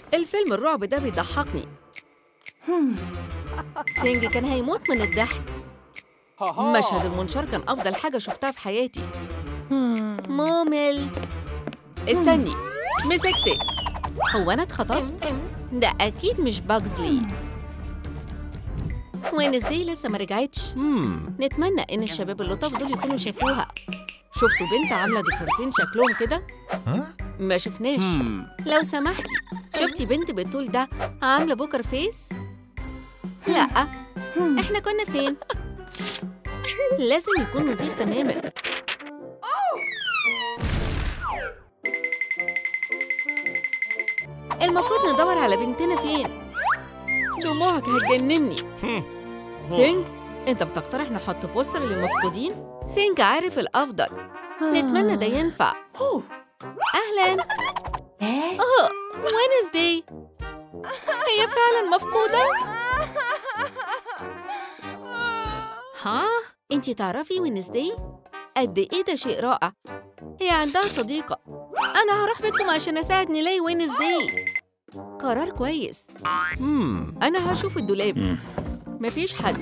الفيلم الرعب ده بيضحكني ثينج كان هيموت من الضحك مشهد المنشار كان أفضل حاجة شفتها في حياتي ممل استني مسكتك هو أنا اتخطفت؟ ده أكيد مش باجزلي وينزداي لسه ما رجعتش نتمنى إن الشباب اللطاف دول يكونوا شافوها شفتوا بنت عاملة ضفيرتين شكلهم كده؟ ما شفناش لو سمحتي شفتي بنت بالطول ده عاملة بوكر فيس؟ لا احنا كنا فين؟ لازم يكون نضيف تماما المفروض ندور على بنتنا فين دموعك هتجنني ثينك انت بتقترح نحط بوستر للمفقودين ثينك عارف الافضل نتمنى ده ينفع اهلا اه وينزداي هي فعلا مفقوده ها؟ انتي تعرفي وينزداي قد ايه ده شيء رائع هي عندها صديقة أنا هروح بيتكم عشان أساعد نلاقي وينزداي قرار كويس أنا هشوف الدولاب مفيش حد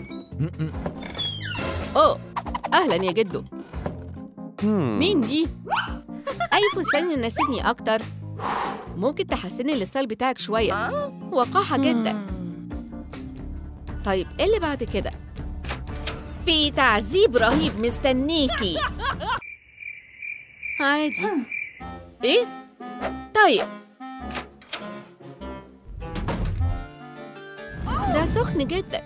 أوه أهلا يا جدو مين دي؟ أي فستان يناسبني أكتر ممكن تحسني الستايل بتاعك شوية وقاحة جدا طيب إيه اللي بعد كده؟ في تعذيب رهيب مستنيكي عادي ايه طيب ده سخن جدا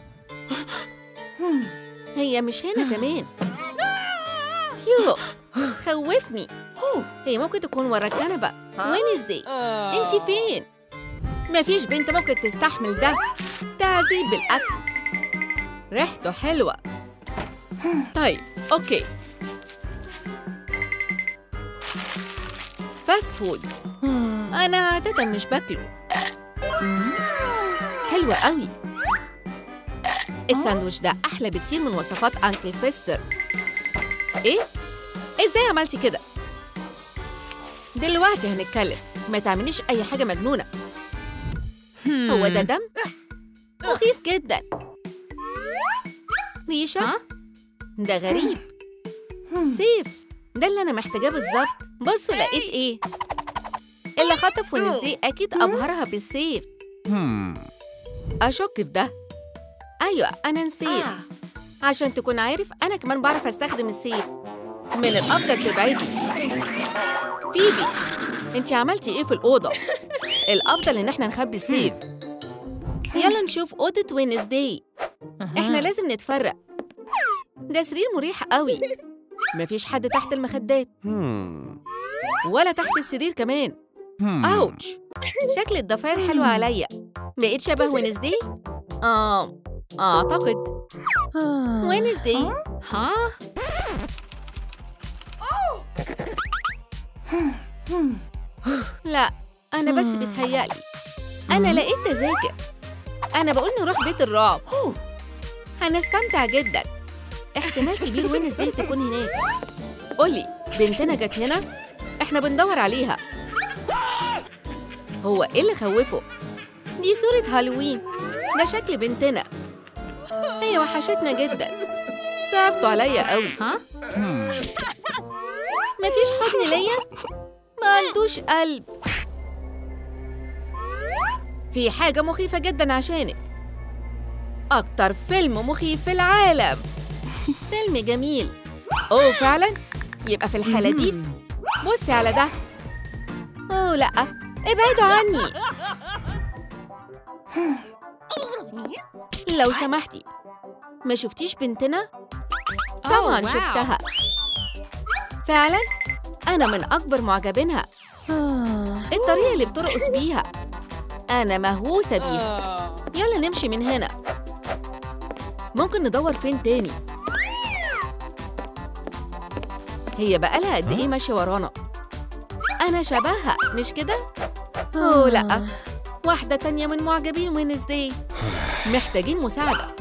هي مش هنا كمان يو خوفني هي ممكن تكون ورا الكنبة وينزداي انتي فين مفيش بنت ممكن تستحمل ده تعذيب بالأكل ريحته حلوة طيب أوكي فاست فود أنا عادة مش باكله حلوة قوي الساندوتش ده أحلى بكتير من وصفات أنكل فيستر إيه؟ إزاي عملتي كده؟ دلوقتي هنتكلم ما تعمليش أي حاجة مجنونة هو ده دم؟ مخيف جدا ريشة؟ ها؟ ده غريب سيف ده اللي أنا محتاجاه بالظبط بصوا لقيت إيه اللي خطف ونزدي أكيد أبهرها بالسيف أشك في ده أيوة أنا نسيت عشان تكون عارف أنا كمان بعرف أستخدم السيف من الأفضل تبعدي فيبي أنت عملتي إيه في الأوضة؟ الأفضل إن إحنا نخبي السيف يلا نشوف أوضة وينزداي إحنا لازم نتفرق ده سرير مريح قوي مفيش حد تحت المخدات ولا تحت السرير كمان أوتش شكل الضفاير حلو عليا بقيت شبه وينزداي؟ آه أعتقد وينزداي ها؟ لا أنا بس بتهيألي أنا لقيت تذاكر أنا بقول نروح بيت الرعب هنستمتع جدا احتمال كبير وينزداي تكون هناك قولي بنتنا جت هنا احنا بندور عليها هو ايه اللي خوفه دي صورة هالوين ده شكل بنتنا هي وحشتنا جدا صعبتوا عليا قوي ها؟ مفيش حضن ليا ما عندوش قلب في حاجة مخيفة جدا عشانك أكتر فيلم مخيف في العالم فيلم جميل أوه فعلا يبقى في الحالة دي بصي على ده أوه لأ ابعدوا عني لو سمحتي ما شفتيش بنتنا؟ طبعا أوه، واو. شفتها فعلا أنا من أكبر معجبينها الطريقة اللي بترقص بيها أنا مهووسة بيها يلا نمشي من هنا ممكن ندور فين تاني هي بقالها قد إيه ماشية ورانا أنا شبهها مش كده؟ أوه لأ واحدة تانية من معجبين وينزداي محتاجين مساعدة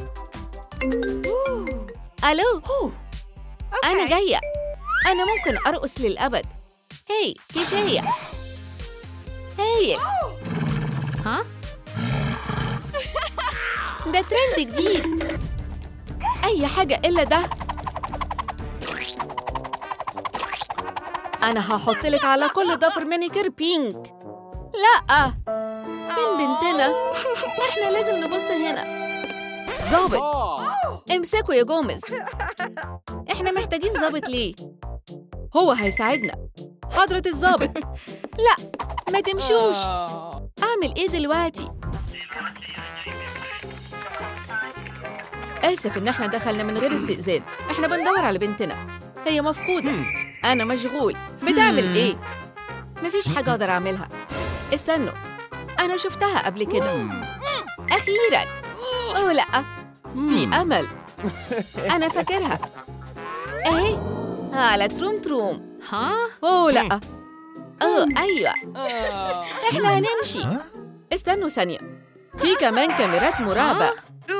ألو أنا جاية أنا ممكن أرقص للأبد هاي كيف هي؟ هايل ها ده ترند جديد أي حاجة إلا ده أنا هحط لك على كل ضفر مانيكير بينك لأ فين بنتنا؟ إحنا لازم نبص هنا ظابط امسكوا يا جوميز إحنا محتاجين ظابط ليه؟ هو هيساعدنا حضرة الظابط لأ ما تمشوش أعمل إيه دلوقتي؟ آسف إن إحنا دخلنا من غير استئذان إحنا بندور على بنتنا هي مفقودة أنا مشغول بتعمل هم. إيه؟ مفيش حاجة أقدر أعملها استنوا أنا شفتها قبل كده أخيراً أوه لأ في أمل أنا فاكرها أهي على تروم تروم ها أوه لأ أوه أيوة إحنا هنمشي ها؟ استنوا ثانية في كمان كاميرات مراقبة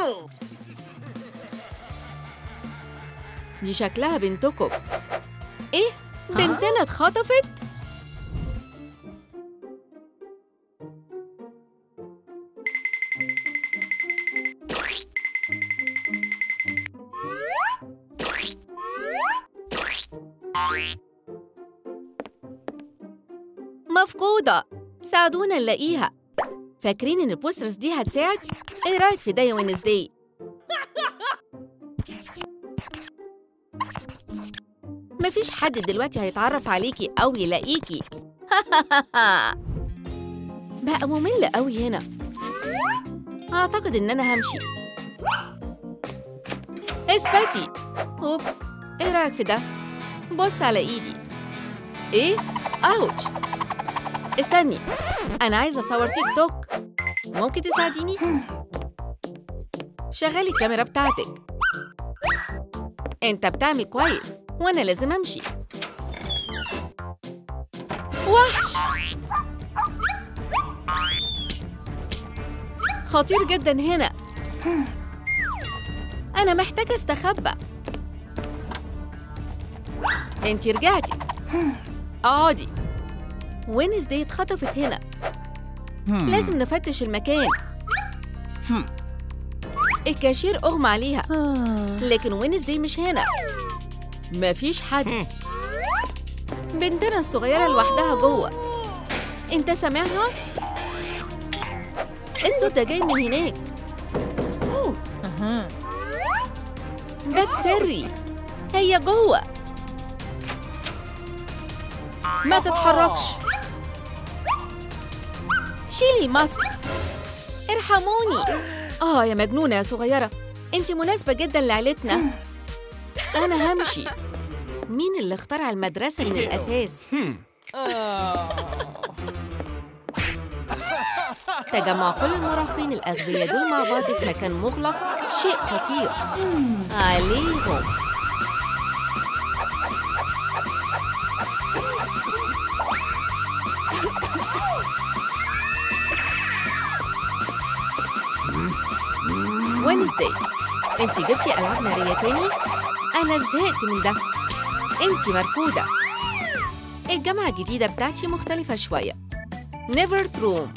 دي شكلها بنتكم إيه؟ بنتنا اتخطفت؟ مفقودة ساعدونا نلاقيها فاكرين إن البوسترز دي هتساعد؟ إيه رأيك في داي وينزداي؟ مفيش حد دلوقتي هيتعرف عليكي أو يلاقيكي بقى ممل قوي هنا أعتقد إن أنا همشي اثبتي أوبس إيه رأيك في ده؟ بص على إيدي إيه؟ أوتش استني أنا عايزة أصور تيك توك ممكن تساعديني؟ شغلي الكاميرا بتاعتك أنت بتعمل كويس وأنا لازم أمشي وحش خطير جدا هنا أنا محتاجة أستخبى أنت رجعتي اقعدي وينزداي اتخطفت هنا لازم نفتش المكان الكاشير أغمى عليها لكن وينزداي مش هنا مفيش حد بنتنا الصغيرة لوحدها جوه انت سامعها؟ الصوت ده جاي من هناك أها. باب سري هي جوه ما تتحركش شيلي الماسك ارحموني اه يا مجنونة يا صغيرة انت مناسبة جدا لعيلتنا انا همشي مين اللي اخترع المدرسة من الأساس؟ تجمع كل المراهقين الأغبياء دول مع بعض في مكان مغلق شيء خطير عليهم وينزداي انت جبتي ألعاب نارية تاني؟ أنا زهقت من ده انت مرفوضة الجامعة الجديدة بتاعتي مختلفة شوية نيفر تروم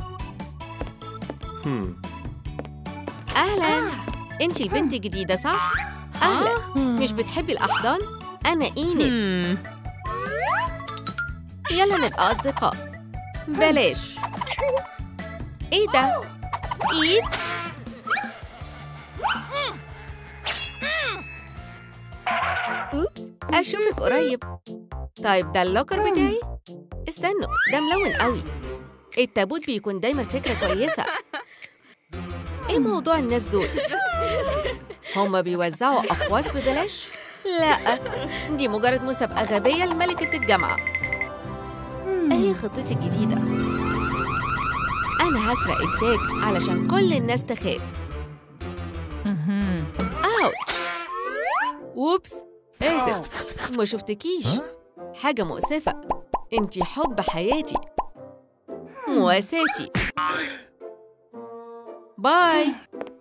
أهلا أنت البنت الجديدة صح؟ أهلا مش بتحبي الأحضان؟ أنا إينك هم. يلا نبقى أصدقاء بلاش إيه ده؟ إيد؟ أوبس أشوفك قريب طيب ده اللوكر بتاعي؟ استنوا ده ملون قوي التابوت بيكون دايما فكرة كويسة إيه موضوع الناس دول؟ هما بيوزعوا أقواس ببلاش؟ لا دي مجرد مسابقة غبية لملكة الجامعة ايه خطتي الجديدة؟ أنا هسرق التاج علشان كل الناس تخاف مهم. أوتش ووبس آسف ما شفتكيش حاجة مؤسفة انتي حب حياتي مواساتي باي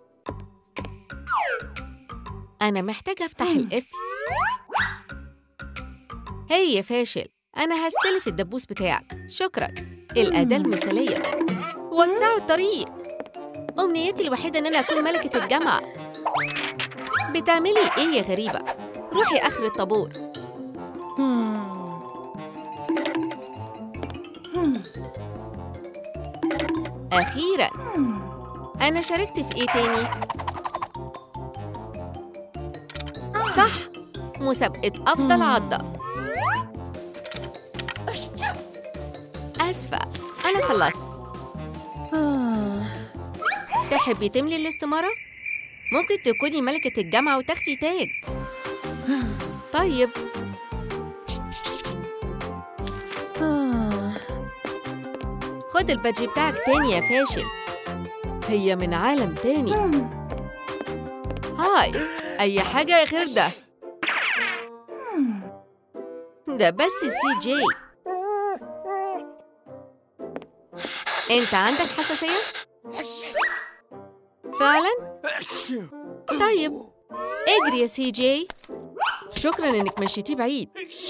أنا محتاجة أفتح القفل هي يا فاشل أنا هستلف الدبوس بتاعك شكرا الأداة المثالية وسعوا الطريق أمنيتي الوحيدة إن أنا أكون ملكة الجامعة بتعملي إيه يا غريبة؟ روحي آخر الطابور أخيراً أنا شاركت في إيه تاني؟ صح مسابقة أفضل عضة آسفة أنا خلصت تحبي تملي الاستمارة؟ ممكن تكوني ملكة الجامعة وتاخدي تاج طيب خد البادج بتاعك تاني يا فاشل هي من عالم تاني هاي أي حاجة غير ده ده بس سي جي أنت عندك حساسية؟ فعلا؟ طيب اجري يا سي جي شكرا انك مشيتيه بعيد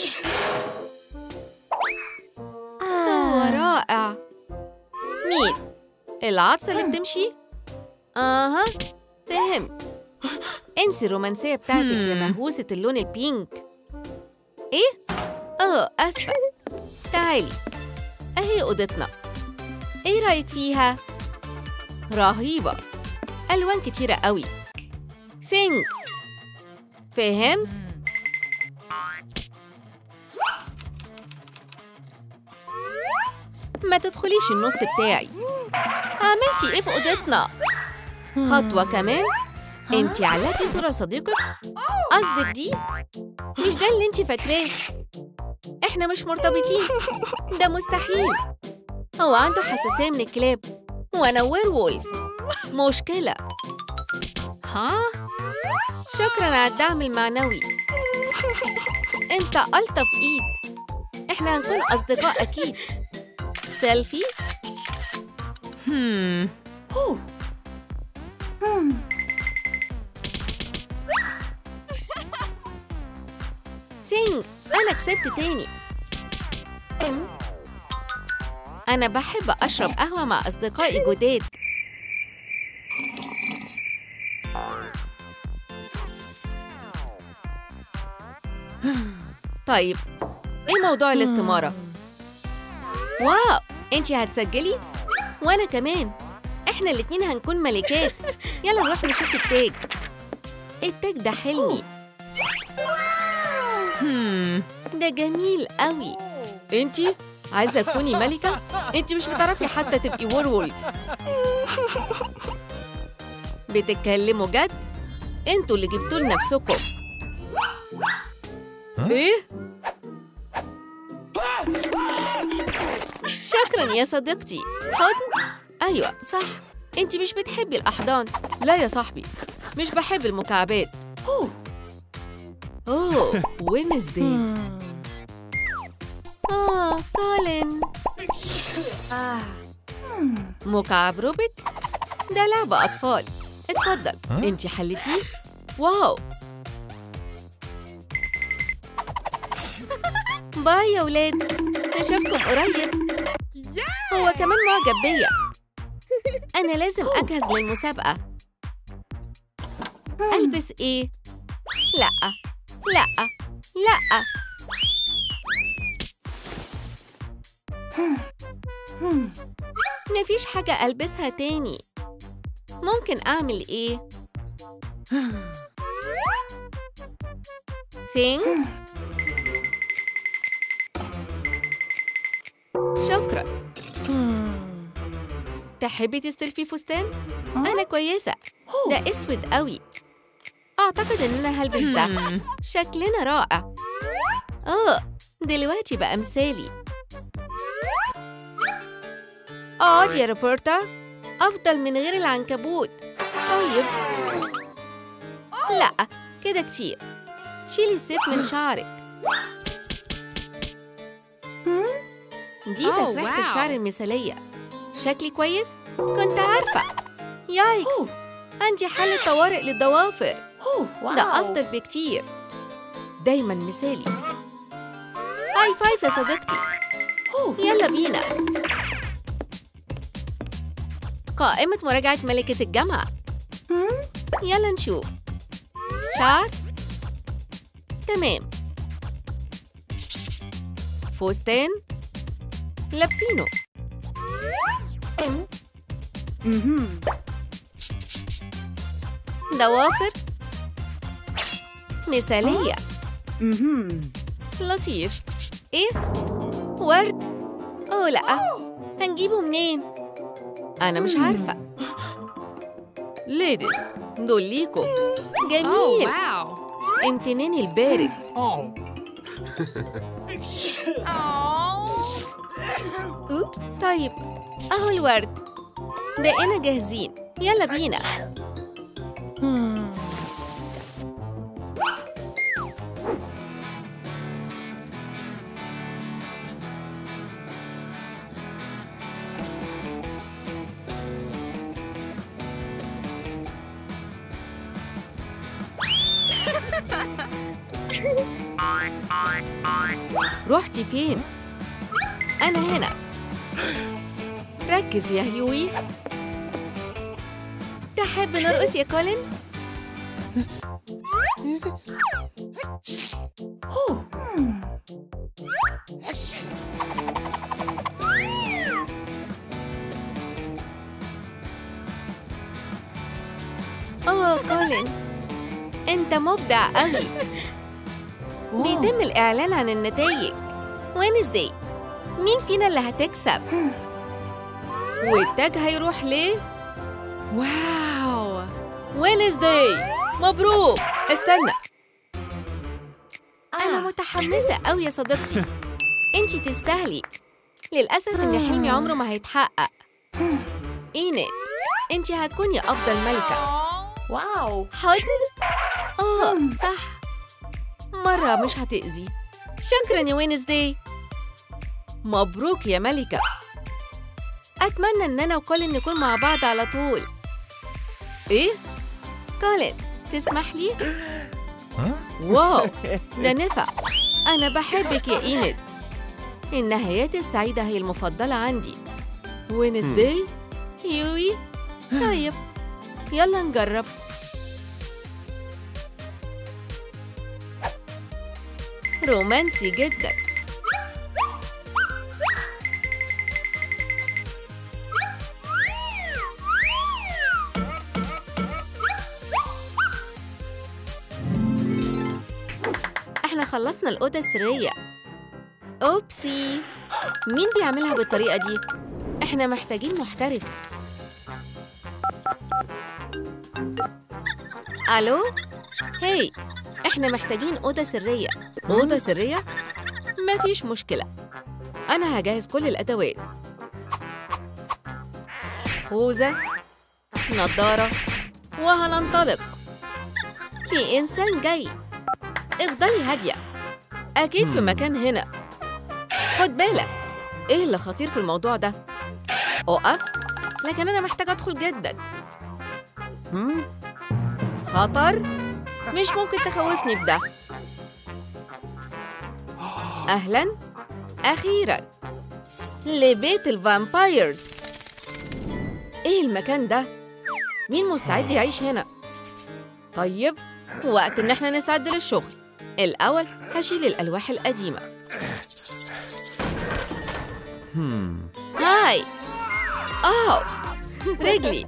هو رائع مين؟ العطسة اللي بتمشي؟ اها فهمت انسي الرومانسية بتاعتك يا Hmm. مهووسة اللون البينك ايه؟ اه اسفة تعالي اهي اوضتنا ايه رأيك فيها؟ رهيبة ألوان كتيرة قوي think فهمت؟ ما تدخليش النص بتاعي عملتي ايه في اوضتنا خطوة كمان انتي علقتي صورة صديقك قصدك دي مش ده اللي انتي فاكراه احنا مش مرتبطين ده مستحيل هو عنده حساسية من الكلاب وانا وير وولف مشكلة ها شكرا على الدعم المعنوي انت ألطف ايد احنا هنكون اصدقاء اكيد سيلفي هم سينج أنا كسبت تاني أنا بحب أشرب قهوة مع أصدقائي جداد طيب إيه موضوع الاستمارة؟ واو أنتي هتسجلي؟ وأنا كمان إحنا الاتنين هنكون ملكات يلا نروح نشوف التاج التاج ده حلمي هم ده جميل قوي انتي عايزه تكوني ملكه انتي مش بتعرفي حتى تبقي وورولف بتتكلموا جد انتوا اللي جبتوا لنفسكم ايه شكرا يا صديقتي حضن ايوه صح انتي مش بتحبي الاحضان لا يا صاحبي مش بحب المكعبات اوه وينزداي آه كولين مكعب روبيك ده لعبة أطفال اتفضل انتي حلتيه واو باي يا ولاد نشوفكم قريب هو كمان معجب بيا أنا لازم أجهز للمسابقة ألبس إيه؟ لأ لأ لأ مفيش حاجة ألبسها تاني ممكن أعمل إيه؟ think شكرا تحبي تستلفي فستان؟ أنا كويسة ده أسود قوي أعتقد إن أنا هلبس ده هم شكلنا رائع آه دلوقتي بقى مثالي اقعد يا روبرتا أفضل من غير العنكبوت طيب لا كده كتير شيلي السيف من شعرك دي أوه، تسريحة واو. الشعر المثالية شكلي كويس؟ كنت عارفة يايكس عندي حالة طوارئ للضوافر ده أفضل بكتير دايما مثالي هاي فايف يا صديقتي يلا بينا قائمة مراجعة ملكة الجامعة يلا نشوف شعر تمام فستان لابسينه ضوافر مثالية لطيف ايه ورد اوه لا هنجيبه منين انا مش عارفة ليديز دول ليكم Oh, جميل wow. امتناني البارد اوبس طيب اهو الورد بقينا جاهزين يلا بينا رحتي فين؟ أنا هنا ركز يا هيوي تحب نرقص يا كولين؟ أوه كولين أنت مبدع أوي بيتم الإعلان عن النتائج وينزداي مين فينا اللي هتكسب؟ والتاج هيروح ليه؟ Wow. وينزداي مبروك استنى أنا متحمسة أوي يا صديقتي أنتي تستاهلي للأسف إن حلمي عمره ما هيتحقق إينت أنتي هتكوني أفضل ملكة واو حضن آه صح مرة مش هتأذي شكرا يا وينزداي مبروك يا ملكة أتمنى إن أنا وكولين نكون مع بعض على طول إيه؟ كولين تسمح لي؟ واو ده نفع أنا بحبك يا إيند النهايات السعيدة هي المفضلة عندي وينزداي يوي طيب يلا نجرب رومانسي جدا احنا خلصنا الأوضة السرية أوبسي مين بيعملها بالطريقة دي؟ احنا محتاجين محترف ألو؟ هاي احنا محتاجين أوضة سرية أوضة سرية؟ مفيش مشكلة أنا هجهز كل الأدوات خوذة نضارة وهننطلق في إنسان جاي افضلي هادية أكيد في مكان هنا خد بالك إيه اللي خطير في الموضوع ده؟ أقف لكن أنا محتاجة أدخل جدا خطر مش ممكن تخوفني بده أهلا أخيرا لبيت الفامبايرز إيه المكان ده؟ مين مستعد يعيش هنا؟ طيب وقت إن إحنا نستعد للشغل الأول هشيل الألواح القديمة هاي أوه رجلي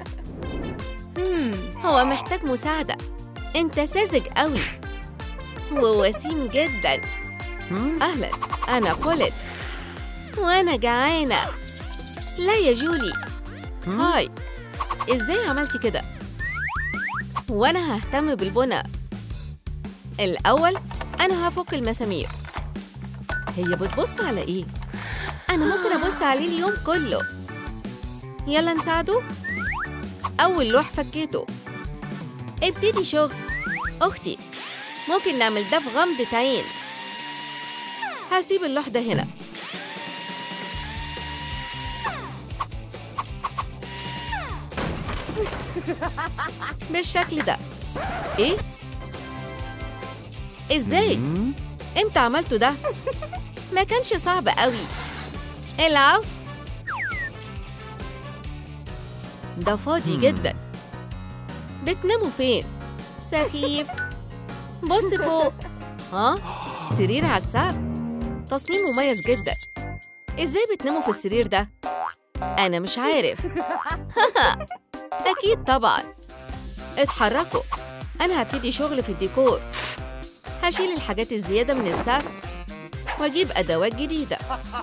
هو محتاج مساعدة أنت ساذج قوي ووسيم جدا أهلا أنا كولت وأنا جعانة لا يا جولي هاي إزاي عملتي كده؟ وأنا ههتم بالبنى الأول أنا هفك المسامير هي بتبص على إيه؟ أنا ممكن أبص عليه اليوم كله يلا نساعده أول لوح فكيته ابتدي شغل أختي ممكن نعمل ده في غمضة عين هسيب اللوح ده هنا بالشكل ده ايه ازاي امتى عملته ده ما كانش صعب قوي العب ده فاضي مم. جدا بتناموا فين؟ سخيف بص فوق ها؟ سرير على السقف تصميم مميز جدا ازاي بتناموا في السرير ده؟ أنا مش عارف أكيد طبعا اتحركوا أنا هبتدي شغل في الديكور هشيل الحاجات الزيادة من السقف وأجيب أدوات جديدة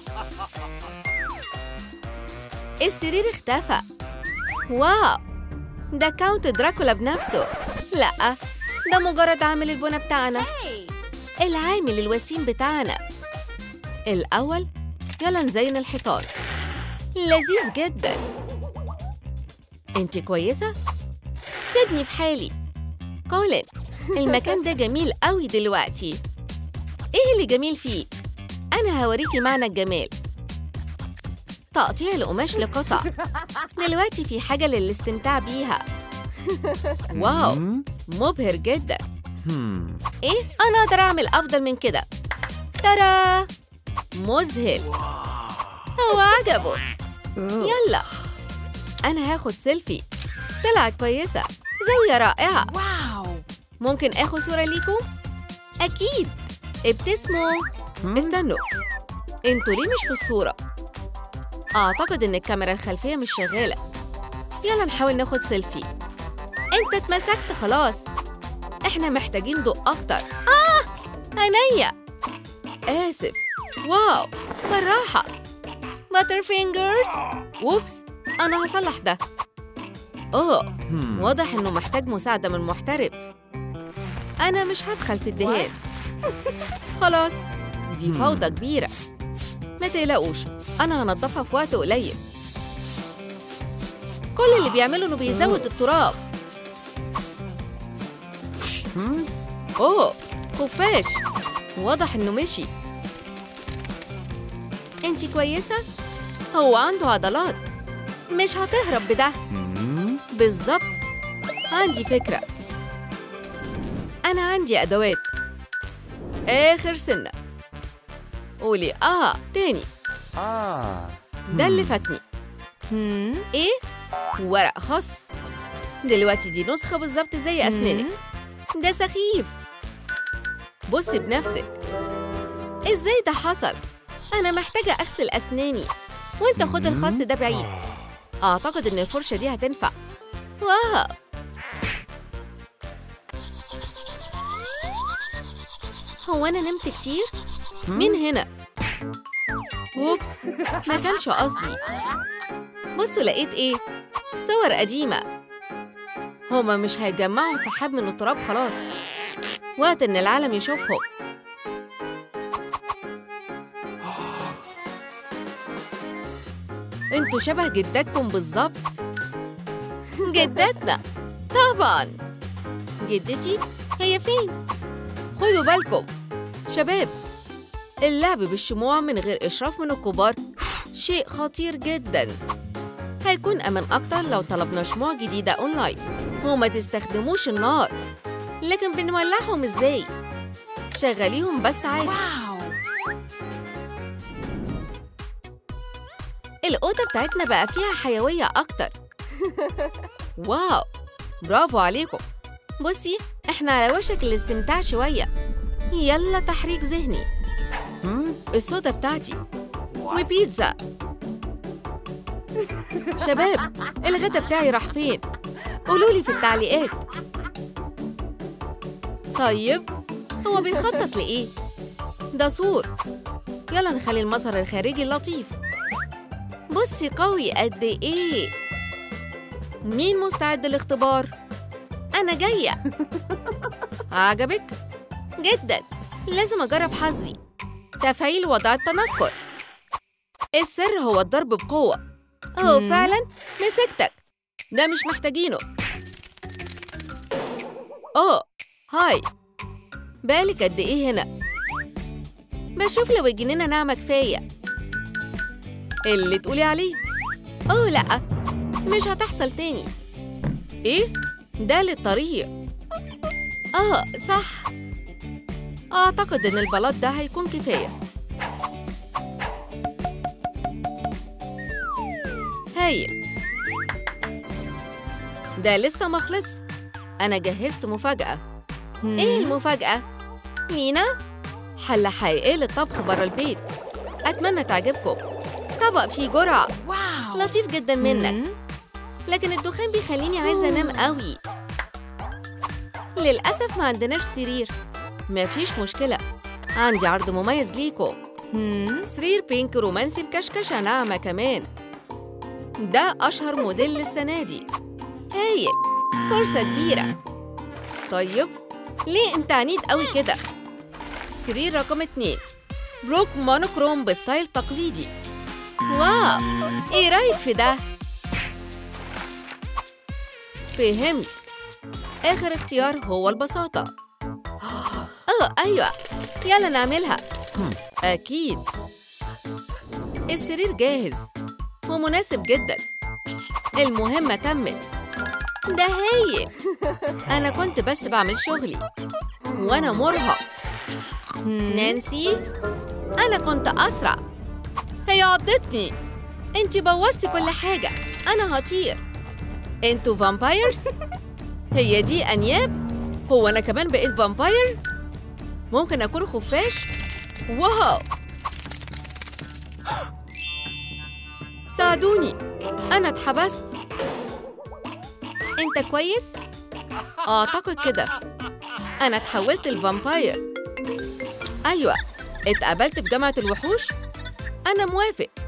السرير اختفى واو ده كاونت دراكولا بنفسه لأ ده مجرد عامل البنا بتاعنا العامل الوسيم بتاعنا الأول يلا نزين الحيطان لذيذ جدا انت كويسة؟ سيبني في حالي كولين المكان ده جميل قوي دلوقتي ايه اللي جميل فيه؟ أنا هوريكي معنى الجمال تقطيع القماش لقطع دلوقتي في حاجة للاستمتاع بيها واو مم. مبهر جدا هم. ايه انا اقدر اعمل افضل من كده ترى مذهل هو عجبه يلا انا هاخد سيلفي طلعت كويسه زاويه رائعه واو ممكن اخد صوره ليكم اكيد ابتسموا هم. استنوا انتوا ليه مش في الصوره اعتقد ان الكاميرا الخلفيه مش شغاله يلا نحاول ناخد سيلفي انت اتمسكت خلاص احنا محتاجين ضوء اكتر اه عينيا اسف واو بالراحه باتر فينجرز ووبس انا هصلح ده اوه هم. واضح انه محتاج مساعده من محترف انا مش هدخل في الدهان خلاص دي Hmm. فوضى كبيره ما تقلقوش انا هنضفها في وقت قليل كل اللي بيعمله انه بيزود التراب هم. اوه خفاش واضح انه مشي انتي كويسه هو عنده عضلات مش هتهرب بده هم. بالظبط عندي فكرة أنا عندي أدوات آخر سنة قولي آه تاني آه. ده اللي هم. فاتني هم إيه؟ ورق خاص دلوقتي دي نسخة بالظبط زي أسنانك ده سخيف بصي بنفسك إزاي ده حصل؟ أنا محتاجة أغسل أسناني وأنت خد الخاص ده بعيد أعتقد إن الفرشة دي هتنفع واو هو أنا نمت كتير؟ هم. مين هنا؟ ووبس ما كانش قصدي بصوا لقيت إيه؟ صور قديمة هما مش هيجمعوا سحاب من التراب خلاص وقت إن العالم يشوفهم انتوا شبه جدتكم بالظبط جدتنا طبعا جدتي هي فين خدوا بالكم شباب اللعب بالشموع من غير إشراف من الكبار شيء خطير جدا هيكون أمان أكتر لو طلبنا شموع جديدة أونلاين وما تستخدموش النار لكن بنولعهم إزاي؟ شغليهم بس عادي واو الأوضة بتاعتنا بقى فيها حيوية أكتر واو برافو عليكم بصي إحنا على وشك الاستمتاع شوية يلا تحريك ذهني هم. الصودا بتاعتي وبيتزا شباب الغدا بتاعي راح فين قولولي في التعليقات طيب هو بيخطط لإيه؟ ده سور يلا نخلي المظهر الخارجي لطيف بصي قوي قد إيه مين مستعد للاختبار؟ أنا جاية عجبك؟ جدا لازم أجرب حظي تفعيل وضع التنكر السر هو الضرب بقوة أهو مم. فعلا مسكتك ده مش محتاجينه أوه هاي بالك قد إيه هنا بشوف لو الجنينة ناعمة كفاية اللي تقولي عليه أوه لأ مش هتحصل تاني إيه؟ ده للطريق آه صح أعتقد إن البلاط ده هيكون كفاية هايل ده لسه ما خلص أنا جهزت مفاجأة إيه المفاجأة؟ لينا؟ حلة حقيقية للطبخ برا البيت أتمنى تعجبكم طبق فيه جرعة واو لطيف جدا منك لكن الدخان بيخليني عايزة أنام قوي للأسف ما عندناش سرير مفيش مشكلة عندي عرض مميز ليكم مم. سرير بينك رومانسي بكشكشة ناعمة كمان ده أشهر موديل للسنة دي هايل فرصة كبيرة طيب ليه انت عنيد قوي كده سرير رقم اتنين بروك مونوكروم بستايل تقليدي واو ايه رايك في ده فهمت اخر اختيار هو البساطة اه ايوه يلا نعملها اكيد السرير جاهز ومناسب جدا المهمة تمت ده هايل أنا كنت بس بعمل شغلي وأنا مرهق نانسي أنا كنت أسرع هي عضتني أنت بوظتي كل حاجة أنا هطير أنتوا فامبايرز هي دي أنياب هو أنا كمان بقيت فامباير ممكن أكون خفاش واو ساعدوني أنا اتحبست أنت كويس؟ أعتقد كده أنا اتحولت لفامباير أيوة اتقابلت في جامعة الوحوش؟ أنا موافق